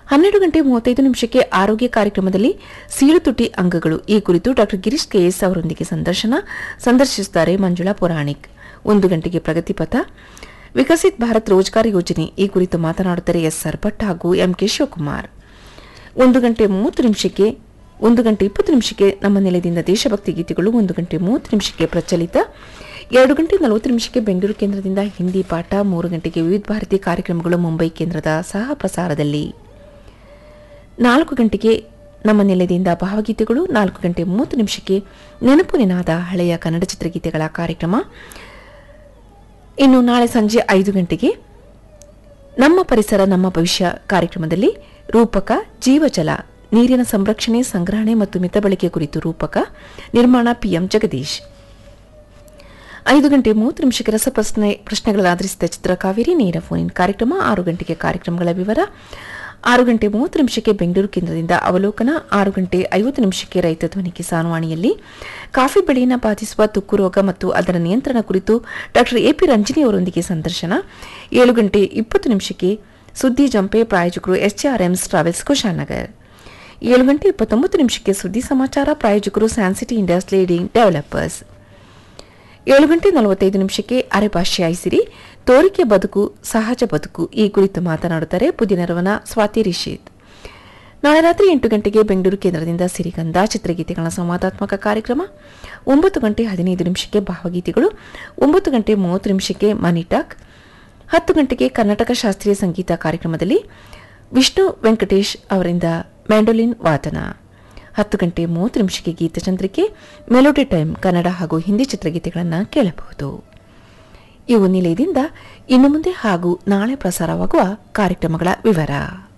ಹನ್ನೆರಡು ಗಂಟೆ ಮೂವತ್ತೈದು ನಿಮಿಷಕ್ಕೆ ಆರೋಗ್ಯ ಕಾರ್ಯಕ್ರಮದಲ್ಲಿ ಸೀಳುತುಟಿ ಅಂಗಗಳು ಈ ಕುರಿತು ಡಾ ಗಿರೀಶ್ ಕೆಎಸ್ ಅವರೊಂದಿಗೆ ಸಂದರ್ಶನ ಸಂದರ್ಶಿಸುತ್ತಾರೆ ಮಂಜುಳಾ ಪುರಾಣಿಕ್ ಒಂದು ಗಂಟೆಗೆ ಪ್ರಗತಿಪಥ ವಿಕಸಿತ್ ಭಾರತ್ ರೋಜ್ಗಾರ್ ಯೋಜನೆ ಈ ಕುರಿತು ಮಾತನಾಡುತ್ತಾರೆ ಎಸ್ಆರ್ ಭಟ್ ಹಾಗೂ ಎಂಕೆ ಶಿವಕುಮಾರ್ ಒಂದು ಗಂಟೆ ಮೂವತ್ತು ನಿಮಿಷಕ್ಕೆ ಒಂದು ಗಂಟೆ ಇಪ್ಪತ್ತು ನಿಮಿಷಕ್ಕೆ ನಮ್ಮ ನೆಲೆಯಿಂದ ದೇಶಭಕ್ತಿ ಗೀತೆಗಳು ಒಂದು ಗಂಟೆ ಮೂವತ್ತು ನಿಮಿಷಕ್ಕೆ ಪ್ರಚಲಿತ ಎರಡು ಗಂಟೆ ನಲವತ್ತು ನಿಮಿಷಕ್ಕೆ ಬೆಂಗಳೂರು ಕೇಂದ್ರದಿಂದ ಹಿಂದಿ ಪಾಠ ಮೂರು ಗಂಟೆಗೆ ವಿವಿಧ ಭಾರತಿ ಕಾರ್ಯಕ್ರಮಗಳು ಮುಂಬೈ ಕೇಂದ್ರದ ಸಹ ಪ್ರಸಾರದಲ್ಲಿ ನಾಲ್ಕು ಗಂಟೆಗೆ ನಮ್ಮ ನೆಲೆಯಿಂದ ಭಾವಗೀತೆಗಳು ನಾಲ್ಕು ಗಂಟೆ ಮೂವತ್ತು ನಿಮಿಷಕ್ಕೆ ನೆನಪು ನಿನಾದ ಹಳೆಯ ಕನ್ನಡ ಚಿತ್ರಗೀತೆಗಳ ಕಾರ್ಯಕ್ರಮ ಇನ್ನು ನಾಳೆ ಸಂಜೆ ಐದು ಗಂಟೆಗೆ ನಮ್ಮ ಪರಿಸರ ನಮ್ಮ ಭವಿಷ್ಯ ಕಾರ್ಯಕ್ರಮದಲ್ಲಿ ರೂಪಕ ಜೀವಜಲ ನೀರಿನ ಸಂರಕ್ಷಣೆ ಸಂಗ್ರಹಣೆ ಮತ್ತು ಮಿತ ಬಳಕೆ ಕುರಿತು ರೂಪಕ ನಿರ್ಮಾಣ ಪಿಎಂ ಜಗದೀಶ್ ಐದು ಗಂಟೆ ಮೂವತ್ತು ನಿಮಿಷಕ್ಕೆ ರಸಪ್ರಶ್ನೆ ಪ್ರಶ್ನೆಗಳ ಆಧರಿಸಿದ ಚಿತ್ರಕಾವೇರಿ ನೇರ ಫೋನ್ ಕಾರ್ಯಕ್ರಮ ಆರು ಗಂಟೆಗೆ ಕಾರ್ಯಕ್ರಮಗಳ ವಿವರ ಆರು ಗಂಟೆ ಮೂವತ್ತು ನಿಮಿಷಕ್ಕೆ ಬೆಂಗಳೂರು ಕೇಂದ್ರದಿಂದ ಅವಲೋಕನ ಆರು ಗಂಟೆ ಐವತ್ತು ನಿಮಿಷಕ್ಕೆ ರೈತ ಧ್ವನಿ ಕಿಸಾನ್ವಾಣಿಯಲ್ಲಿ ಕಾಫಿ ಬೆಳೆಯನ್ನು ಬಾಧಿಸುವ ತುಕ್ಕು ರೋಗ ಮತ್ತು ಅದರ ನಿಯಂತ್ರಣ ಕುರಿತು ಡಾ ಎಪಿ ರಂಜನಿ ಅವರೊಂದಿಗೆ ಸಂದರ್ಶನ ಏಳು ಗಂಟೆ ಇಪ್ಪತ್ತು ನಿಮಿಷಕ್ಕೆ ಸುದ್ದಿ ಜಂಪೆ ಪ್ರಾಯೋಜಕರು ಎಸ್ಆರ್ಎಂಸ್ ಟ್ರಾವೆಲ್ಸ್ ಕುಶಾನಗರ್ ಏಳು ಗಂಟೆ ಇಪ್ಪತ್ತೊಂಬತ್ತು ನಿಮಿಷಕ್ಕೆ ಸುದ್ದಿ ಸಮಾಚಾರ ಪ್ರಾಯೋಜಕರು ಸ್ಯಾನ್ಸಿಟಿ ಇಂಡಿಯಾಸ್ ಲೀಡಿಂಗ್ ಡೆವಲಪರ್ಸ್ ಏಳು ಗಂಟೆ ನಲವತ್ತೈದು ನಿಮಿಷಕ್ಕೆ ಅರೆಭಾಷೆ ಐಸಿರಿ ತೋರಿಕೆ ಬದುಕು ಸಹಜ ಬದುಕು ಈ ಕುರಿತು ಮಾತನಾಡುತ್ತಾರೆ ಪುದಿನರವನ ಸ್ವಾತಿ ರಿಷಿತ್ ನಾಳೆ ರಾತ್ರಿ ಎಂಟು ಗಂಟೆಗೆ ಬೆಂಗಳೂರು ಕೇಂದ್ರದಿಂದ ಸಿರಿಗಂಧ ಚಿತ್ರಗೀತೆಗಳ ಸಂವಾದಾತ್ಮಕ ಕಾರ್ಯಕ್ರಮ ಒಂಬತ್ತು ಗಂಟೆ ಹದಿನೈದು ನಿಮಿಷಕ್ಕೆ ಭಾವಗೀತೆಗಳು ಒಂಬತ್ತು ಗಂಟೆ ಮೂವತ್ತು ನಿಮಿಷಕ್ಕೆ ಮನಿ ಟಾಕ್ ಹತ್ತು ಗಂಟೆಗೆ ಕರ್ನಾಟಕ ಶಾಸ್ತ್ರೀಯ ಸಂಗೀತ ಕಾರ್ಯಕ್ರಮದಲ್ಲಿ ವಿಷ್ಣು ವೆಂಕಟೇಶ್ ಅವರಿಂದ ಮ್ಯಾಂಡೋಲಿನ್ ವಾದನ ಹತ್ತು ಗಂಟೆ ಮೂವತ್ತು ನಿಮಿಷಕ್ಕೆ ಗೀತಚಂದ್ರಿಕೆ ಮೆಲೋಡಿ ಟೈಮ್ ಕನ್ನಡ ಹಾಗೂ ಹಿಂದಿ ಚಿತ್ರಗೀತೆಗಳನ್ನು ಕೇಳಬಹುದು ಇವು ನಿಲಯದಿಂದ ಇನ್ನು ಮುಂದೆ ಹಾಗೂ ನಾಳೆ ಪ್ರಸಾರವಾಗುವ ಕಾರ್ಯಕ್ರಮಗಳ ವಿವರ